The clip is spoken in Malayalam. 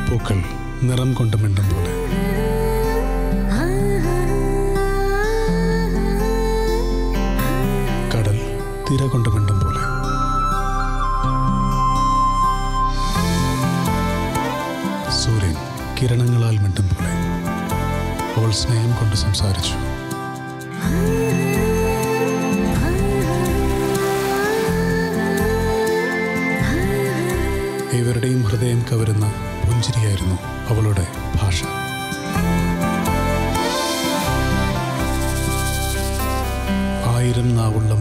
പൂക്കൾ നിറം കൊണ്ട് മിണ്ടും പോലെ കടൽ തിര കൊണ്ട് മിണ്ടും പോലെ സൂര്യൻ കിരണങ്ങളാൽ മിണ്ടും പോലെ അവൾ സ്നേഹം കൊണ്ട് സംസാരിച്ചു ഇവരുടെയും ഹൃദയം കവരുന്ന പുഞ്ചിരിയായിരുന്നു അവളുടെ ഭാഷ ആയിരം നാവുള്ള